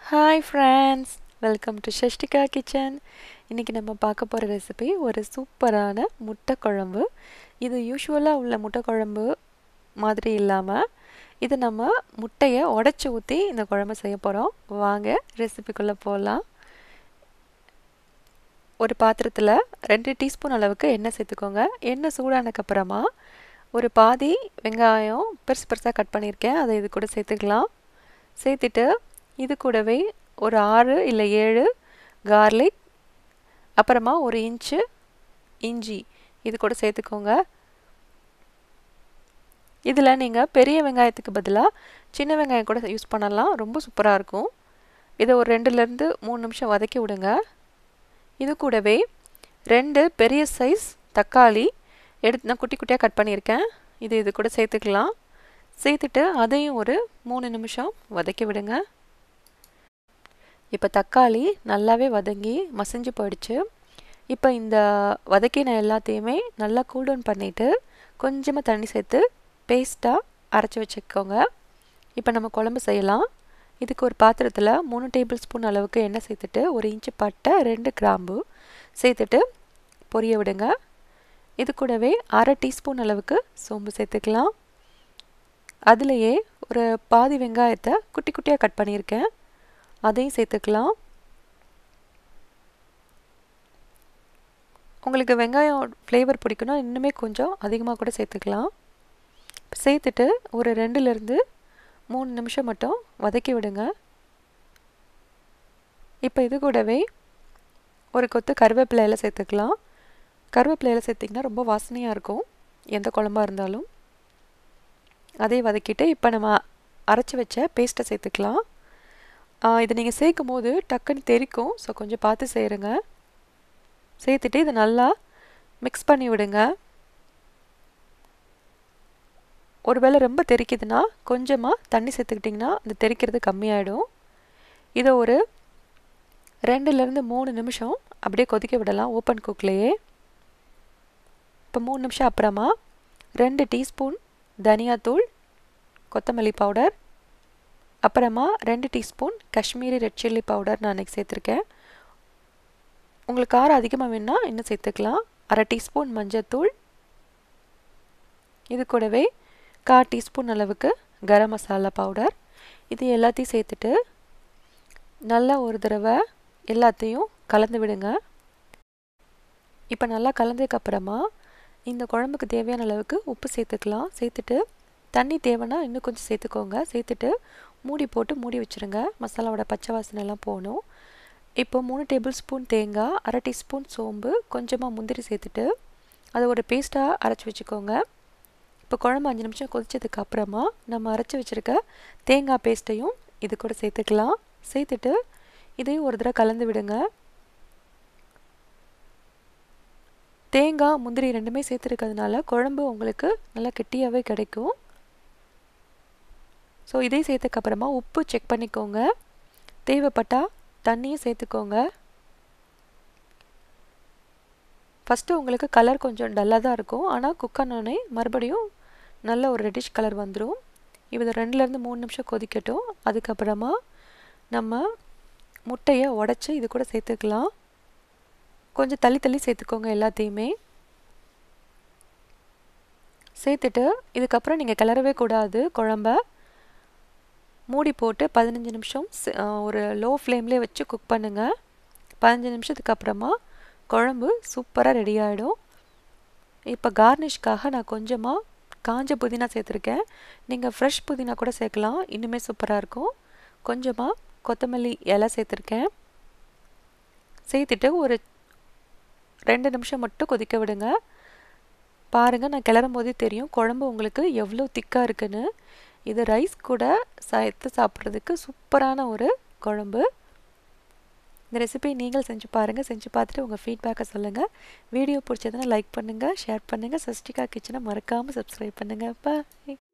hi friends welcome to Shashtika kitchen இன்றைக்கி நம்ம பார்க்க போகிற ரெசிபி ஒரு சூப்பரான முட்டை குழம்பு இது யூஸ்வலாக உள்ள முட்டை குழம்பு மாதிரி இல்லாமல் இது நம்ம முட்டையை உடச்சி ஊற்றி இந்த குழம்பு செய்ய போகிறோம் வாங்க ரெசிபிக்குள்ளே போகலாம் ஒரு பாத்திரத்தில் ரெண்டு டீஸ்பூன் அளவுக்கு எண்ணெய் சேர்த்துக்கோங்க எண்ணெய் சூடானதுக்கப்புறமா ஒரு பாதி வெங்காயம் பெருசு பெருசாக கட் பண்ணியிருக்கேன் அதை இது கூட சேர்த்துக்கலாம் சேர்த்துட்டு இது கூடவே ஒரு ஆறு இல்லை ஏழு கார்லிக் அப்புறமா ஒரு இன்ச்சு இஞ்சி இது கூட சேர்த்துக்கோங்க இதில் நீங்கள் பெரிய வெங்காயத்துக்கு பதிலாக சின்ன வெங்காயம் கூட யூஸ் பண்ணலாம் ரொம்ப சூப்பராக இருக்கும் இதை ஒரு ரெண்டுலேருந்து மூணு நிமிஷம் வதக்கி விடுங்க இது கூடவே ரெண்டு பெரிய சைஸ் தக்காளி எடுத்து நான் குட்டி குட்டியாக கட் பண்ணியிருக்கேன் இது இது கூட சேர்த்துக்கலாம் சேர்த்துட்டு அதையும் ஒரு மூணு நிமிஷம் வதக்கி விடுங்க இப்போ தக்காளி நல்லாவே வதங்கி மசிஞ்சு போயிடுச்சு இப்போ இந்த வதக்கின எல்லாத்தையுமே நல்லா கூல்டவுன் பண்ணிவிட்டு கொஞ்சமாக தண்ணி சேர்த்து பேஸ்ட்டாக அரைச்சி வச்சுக்கோங்க இப்போ நம்ம குழம்பு செய்யலாம் இதுக்கு ஒரு பாத்திரத்தில் மூணு டேபிள் ஸ்பூன் அளவுக்கு எண்ணெய் சேர்த்துட்டு ஒரு இன்ச்சு பட்டை ரெண்டு கிராம்பு சேர்த்துட்டு பொரிய விடுங்க இது கூடவே அரை டீஸ்பூன் அளவுக்கு சோம்பு சேர்த்துக்கலாம் அதுலேயே ஒரு பாதி வெங்காயத்தை குட்டி குட்டியாக கட் பண்ணியிருக்கேன் அதையும் சேர்த்துக்கலாம் உங்களுக்கு வெங்காயம் ஃப்ளேவர் பிடிக்குன்னா இன்னுமே கொஞ்சம் அதிகமாக கூட சேர்த்துக்கலாம் சேர்த்துட்டு ஒரு ரெண்டுலேருந்து மூணு நிமிஷம் மட்டும் வதக்கி விடுங்க இப்போ இது கூடவே ஒரு கொத்து கருவேப்பிலையில் சேர்த்துக்கலாம் கருவேப்பிலையில் சேர்த்திங்கன்னா ரொம்ப வாசனையாக இருக்கும் எந்த குழம்பாக இருந்தாலும் அதை வதக்கிட்டு இப்போ நம்ம அரைச்சி வச்ச பேஸ்ட்டை சேர்த்துக்கலாம் இது நீங்கள் சேர்க்கும் போது டக்குன்னு தெரிக்கும் ஸோ கொஞ்சம் பார்த்து செய்கிறங்க சேர்த்துட்டு இதை நல்லா மிக்ஸ் பண்ணி விடுங்க ஒருவேளை ரொம்ப தெரிக்குதுன்னா கொஞ்சமாக தண்ணி சேர்த்துக்கிட்டிங்கன்னா அந்த தெரிக்கிறது கம்மியாயிடும் இதை ஒரு ரெண்டுலேருந்து மூணு நிமிஷம் அப்படியே கொதிக்க விடலாம் ஓப்பன் குக்லேயே இப்போ மூணு நிமிஷம் அப்புறமா ரெண்டு டீஸ்பூன் தனியாத்தூள் கொத்தமல்லி பவுடர் அப்புறமா ரெண்டு teaspoon Kashmiri red chilli powder நான் அன்றைக்கி சேர்த்துருக்கேன் உங்களுக்கு காரம் அதிகமாக வேணுன்னா இன்னும் சேர்த்துக்கலாம் அரை டீஸ்பூன் மஞ்சத்தூள் இது கூடவே கா டீஸ்பூன் அளவுக்கு கரம் மசாலா பவுடர் இது எல்லாத்தையும் சேர்த்துட்டு நல்லா ஒரு தடவை எல்லாத்தையும் கலந்து விடுங்க இப்போ நல்லா கலந்ததுக்கப்புறமா இந்த குழம்புக்கு தேவையான அளவுக்கு உப்பு சேர்த்துக்கலாம் சேர்த்துட்டு தண்ணி தேவைன்னா இன்னும் கொஞ்சம் சேர்த்துக்கோங்க சேர்த்துட்டு மூடி போட்டு மூடி வச்சுருங்க மசாலாவோட பச்சை வாசனை எல்லாம் போகணும் இப்போ மூணு டேபிள் ஸ்பூன் தேங்காய் அரை டீஸ்பூன் சோம்பு கொஞ்சமாக முந்திரி சேர்த்துட்டு அதை ஒரு பேஸ்ட்டாக அரைச்சி வச்சுக்கோங்க இப்போ குழம்பு அஞ்சு நிமிஷம் கொதிச்சதுக்கு அப்புறமா நம்ம அரைச்சி வச்சுருக்க தேங்காய் பேஸ்ட்டையும் இது கூட சேர்த்துக்கலாம் சேர்த்துட்டு இதையும் ஒரு தடவை கலந்து விடுங்க தேங்காய் முந்திரி ரெண்டுமே சேர்த்துருக்கிறதுனால குழம்பு உங்களுக்கு நல்லா கெட்டியாகவே கிடைக்கும் ஸோ இதையும் சேர்த்துக்கப்புறமா உப்பு செக் பண்ணிக்கோங்க தேவைப்பட்டால் தண்ணியும் சேர்த்துக்கோங்க ஃபஸ்ட்டு உங்களுக்கு கலர் கொஞ்சம் டல்லாக தான் இருக்கும் ஆனால் குக் ஆனோடனே மறுபடியும் நல்ல ஒரு ரெட்டிஷ் கலர் வந்துடும் இதை ரெண்டுலேருந்து மூணு நிமிஷம் கொதிக்கட்டும் அதுக்கப்புறமா நம்ம முட்டையை உடச்சி இது கூட சேர்த்துக்கலாம் கொஞ்சம் தள்ளி தள்ளி சேர்த்துக்கோங்க எல்லாத்தையுமே சேர்த்துட்டு இதுக்கப்புறம் நீங்கள் கிளறவே கூடாது குழம்ப மூடி போட்டு பதினஞ்சு நிமிஷம் ஒரு லோ ஃப்ளேம்லேயே வச்சு குக் பண்ணுங்கள் பதினஞ்சு நிமிஷத்துக்கு அப்புறமா குழம்பு சூப்பராக ரெடி ஆகிடும் இப்போ கார்னிஷ்காக நான் கொஞ்சமாக காஞ்ச புதினா சேர்த்துருக்கேன் நீங்கள் ஃப்ரெஷ் புதினா கூட சேர்க்கலாம் இன்னுமே சூப்பராக இருக்கும் கொஞ்சமாக கொத்தமல்லி இலை சேர்த்துருக்கேன் சேர்த்துட்டு ஒரு ரெண்டு நிமிஷம் மட்டும் கொதிக்க விடுங்க பாருங்கள் நான் கிளறும் போதே தெரியும் குழம்பு உங்களுக்கு எவ்வளோ திக்காக இருக்குன்னு இது ரைஸ் கூட சேர்த்து சாப்பிட்றதுக்கு சூப்பரான ஒரு குழம்பு இந்த ரெசிபி நீங்கள் செஞ்சு பாருங்கள் செஞ்சு பார்த்துட்டு உங்கள் ஃபீட்பேக்கை சொல்லுங்கள் வீடியோ பிடிச்சதுன்னா லைக் பண்ணுங்கள் ஷேர் பண்ணுங்கள் சஷ்டிகா கிச்சனை மறக்காமல் சப்ஸ்கிரைப் பண்ணுங்கள் பாய்